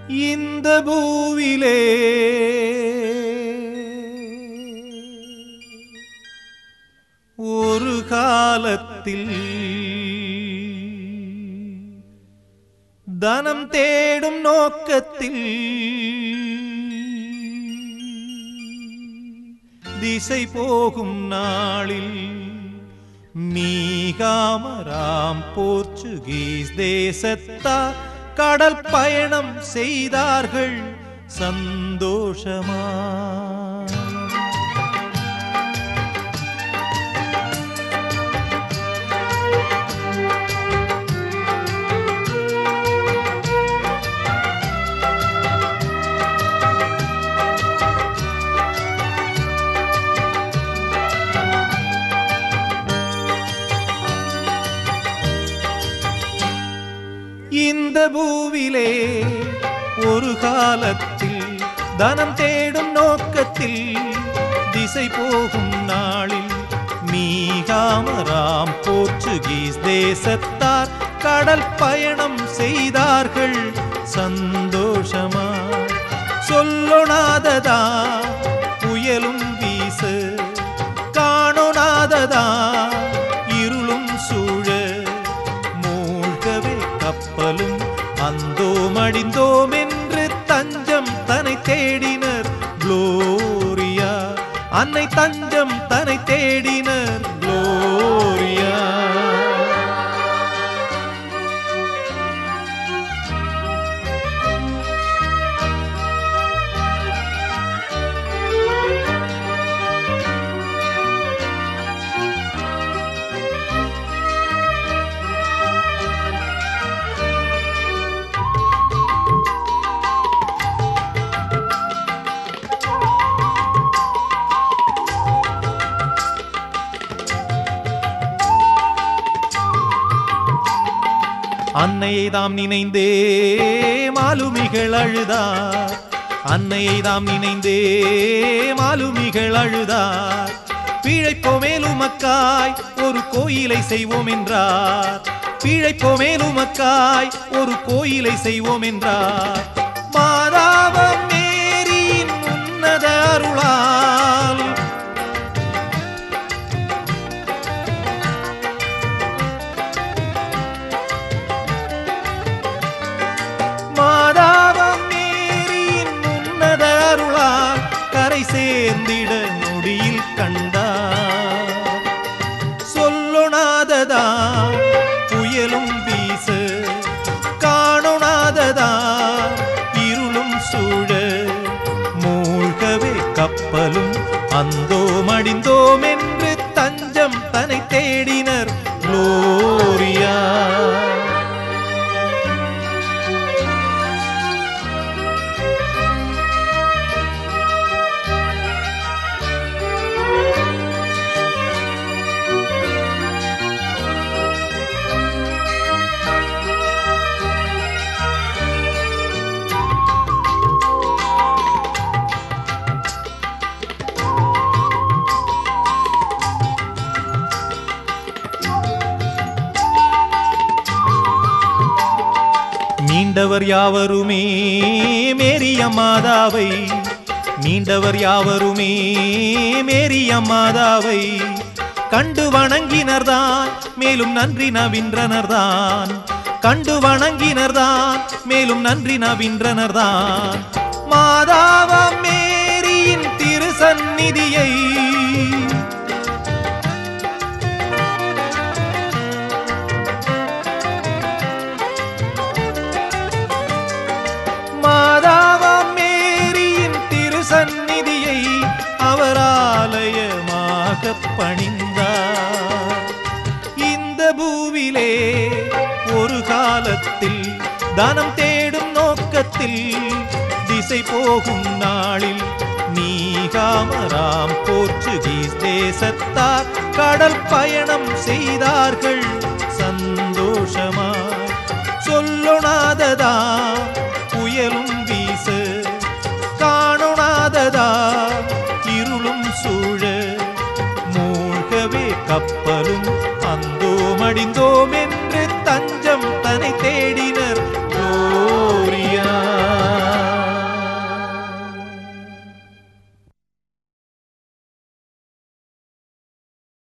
இந்த பூவிலே ஒரு காலத்தில் தனம் தேடும் நோக்கத்தில் திசை போகும் நாளில் மீகாமராம் போர்ச்சுகீஸ் தேசத்தார் கடல் பயணம் செய்தார்கள் சந்தோஷமா இந்த பூவிலே ஒரு காலத்தில் தனம் தேடும் நோக்கத்தில் திசை போகும் நாளில் மீகாமராம் போர்ச்சுகீஸ் தேசத்தார் கடல் பயணம் செய்தார்கள் சந்தோஷமா சொல்லொணாததா புயலும் வீச காணொணாததா இருளும் சூழ மூழ்கவே கப்பலும் அந்தோம் அடிந்தோம் என்று தஞ்சம் தன்னை தேடினர் குளோரியா அன்னை தஞ்சம் தன்னை தேடினர் குளோரியா அன்னையை தாம் நினைந்தே மாலுமிகள் அழுதார் அன்னையை தாம் நினைந்தே மாலுமிகள் அழுதார் பிழைப்போமேலுமக்காய் ஒரு கோயிலை செய்வோம் என்றார் பிழைப்போமேலுமக்காய் ஒரு கோயிலை செய்வோம் என்றார் மாதாவம் மேரியின் உன்னத அருளால் மாதாவம் மேரியின் உன்னத அருளால் கரை சேர்ந்திட நொடியில் கண்டார் சொல்லொணாததா புயலும் வீச காணொணாததா இருளும் சூழ மூழ்கவே கப்பலும் அந்தோம் அடிந்தோம் என்று தஞ்சம் தன்னை தேடினர் குளோரியா மீண்டவர் யாவருமே மேரிய மாதாவை மீண்டவர் யாவருமே மேரிய மாதாவை கண்டு வணங்கினர்தான் மேலும் நன்றி நவின்றனர்தான் கண்டு வணங்கினர்தான் மேலும் நன்றி நவின்றனர்தான் மாதாவம் மேரியின் திருசந்நிதியை மாதாவம் மேரியின் திருசந்நிதியை அவர் ஆலயமாக பணிந்தார் இந்த பூவிலே ஒரு காலத்தில் தனம் தேடும் நோக்கத்தில் திசை போகும் நாளில் நீகாமராம் போர்ச்சுகீஸ் தேசத்தார் கடல் பயணம் செய்தார்கள் சந்தோஷமாய் சொல்லொணாததா புயலும் வீச காணொணாததா இருளும் சூழ மூழ்கவே கப்பலும் அந்தோம் அடிந்தோம்